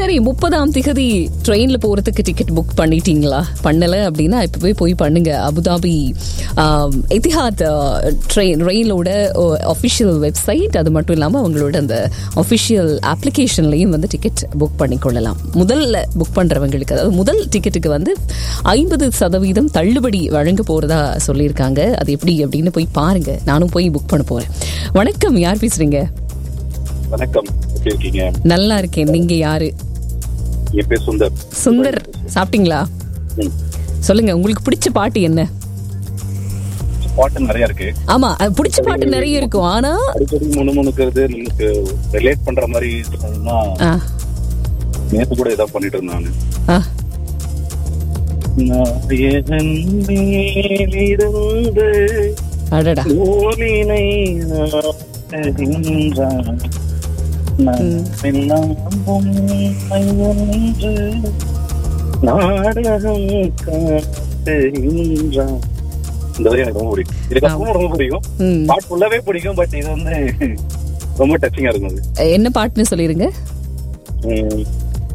சரி முப்பதாம் திகதி ட்ரெயின்ல போறதுக்கு டிக்கெட் புக் பண்ணிட்டீங்களா பண்ணல அப்படின்னா இப்பவே போய் பண்ணுங்க அபுதாபி ஆம், எத்திஹாத் ட்ரெயின் ரயிலோட அஃபிஷியல் வெப்சைட் அது மட்டும் இல்லாமல் அவங்களோட அந்த அஃபிஷியல் அப்ளிகேஷன்லையும் வந்து டிக்கெட் புக் பண்ணிக்கொள்ளலாம் முதல்ல புக் பண்றவங்களுக்கு அதாவது முதல் டிக்கெட்டுக்கு வந்து ஐம்பது சதவீதம் தள்ளுபடி வழங்க போறதா சொல்லியிருக்காங்க அது எப்படி அப்படின்னு போய் பாருங்க நானும் போய் புக் பண்ண போறேன் வணக்கம் யார் பேசுறீங்க வணக்கம் எப்படி இருக்கீங்க நல்லா இருக்கேன் நீங்க யாரு என் பேர் சுந்தர் சுந்தர் சாப்பிட்டீங்களா ம். சொல்லுங்க உங்களுக்கு பிடிச்ச பாட்டு என்ன பாட்டு நிறைய இருக்கு ஆமா அது பிடிச்ச பாட்டு நிறைய இருக்கும் ஆனா அடிக்கடி முணுமுணுக்கிறது நமக்கு ரிலேட் பண்ற மாதிரி சொன்னா ஆ, நேத்து கூட ஏதாவது பண்ணிட்டு இருந்தாங்க ஆ, நாயகன் மேலிருந்து அடடா நூலினை ஆட்டுகின்றான். நாமெல்லாம் உண்மை ஒன்று நாடகம் காட்டுகின்றான் இந்த வரி எனக்கு ரொம்ப பிடிக்கும் இதுக்கப்புறம் ரொம்ப பிடிக்கும் ம். பாட்டு ஃபுல்லாவே பிடிக்கும் பட் இது வந்து ரொம்ப டச்சிங்கா இருக்கும் அது என்ன பாட்டுன்னு சொல்லிருங்க ம்.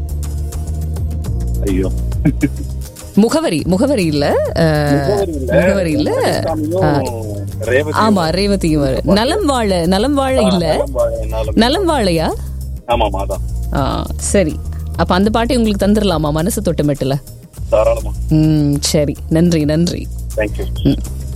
ஐயோ முகவரி முகவரி இல்ல அஹ், முகவரி இல்ல ரேவதி ஆமா ரேவதியும் வரும் நலம் வாழ நலம் வாழ இல்ல நலம் நலம் வாழையா ஆமாமா அதான் ஆ, சரி அப்ப அந்த பாட்டை உங்களுக்கு தந்துடலாமா மனசு தொட்டமெட்டுல தாராளமா ம் சரி நன்றி நன்றி தேங்க்யூ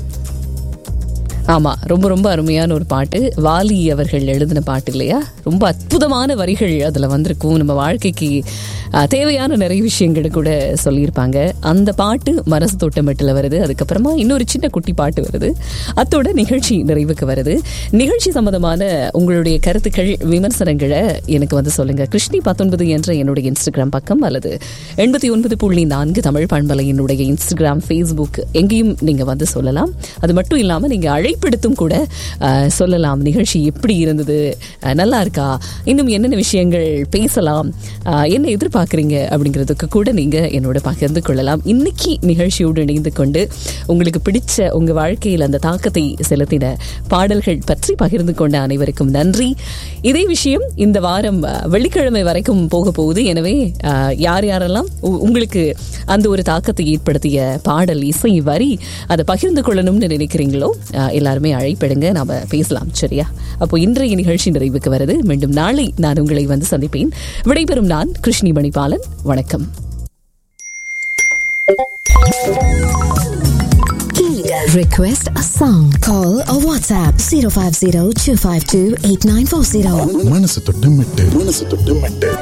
ஆமா ரொம்ப ரொம்ப அருமையான ஒரு பாட்டு வாலி அவர்கள் எழுதின பாட்டு இல்லையா ரொம்ப அற்புதமான வரிகள் அதுல வந்திருக்கும் நம்ம வாழ்க்கைக்கு அஹ், தேவையான நிறைய விஷயங்களை கூட சொல்லியிருப்பாங்க அந்த பாட்டு மனசு தோட்டமெட்டில் வருது அதுக்கப்புறமா இன்னொரு சின்ன குட்டி பாட்டு வருது அத்தோட நிகழ்ச்சி நிறைவுக்கு வருது நிகழ்ச்சி சம்பந்தமான உங்களுடைய கருத்துக்கள் விமர்சனங்களை எனக்கு வந்து சொல்லுங்க கிருஷ்ணி பத்தொன்பது என்ற என்னுடைய இன்ஸ்டாகிராம் பக்கம் அல்லது எண்பத்தி ஒன்பது புள்ளி நான்கு தமிழ் பண்பலையினுடைய இன்ஸ்டாகிராம் ஃபேஸ்புக் எங்கேயும் நீங்க வந்து சொல்லலாம் அது மட்டும் இல்லாம நீங்க அழைப்பெடுத்தும் கூட அஹ், சொல்லலாம் நிகழ்ச்சி எப்படி இருந்தது அஹ், நல்லா இருக்கா இன்னும் என்னென்ன விஷயங்கள் பேசலாம் அஹ், என்ன எதிர்பார்க்குறீங்க அப்படிங்கிறதுக்கு கூட நீங்க என்னோட பகிர்ந்து கொள்ளலாம் இன்னைக்கு நிகழ்ச்சியோடு இணைந்து கொண்டு உங்களுக்கு பிடிச்ச உங்க வாழ்க்கையில் அந்த தாக்கத்தை செலுத்தின பாடல்கள் பற்றி பகிர்ந்து கொண்ட அனைவருக்கும் நன்றி இதே விஷயம் இந்த வாரம் அஹ், வெள்ளிக்கிழமை வரைக்கும் போக போகுது எனவே அஹ், யார் யாரெல்லாம் உ- உங்களுக்கு அந்த ஒரு தாக்கத்தை ஏற்படுத்திய பாடல் இசை வரி அதை பகிர்ந்து கொள்ளணும்னு நினைக்கிறீங்களோ அஹ், எல்லாருமே அழைப்பிடுங்க நாம பேசலாம் சரியா அப்போ இன்றைய நிகழ்ச்சி நிறைவுக்கு வருது மீண்டும் நாளை நான் உங்களை வந்து சந்திப்பேன் விடைபெறும் நான் கிருஷ்ணி மணிபாலன் வணக்கம் Request a song. Call or WhatsApp 050 252 8940. மனசு தொட்டு மெட்டு மனசு தொட்டு மெட்டு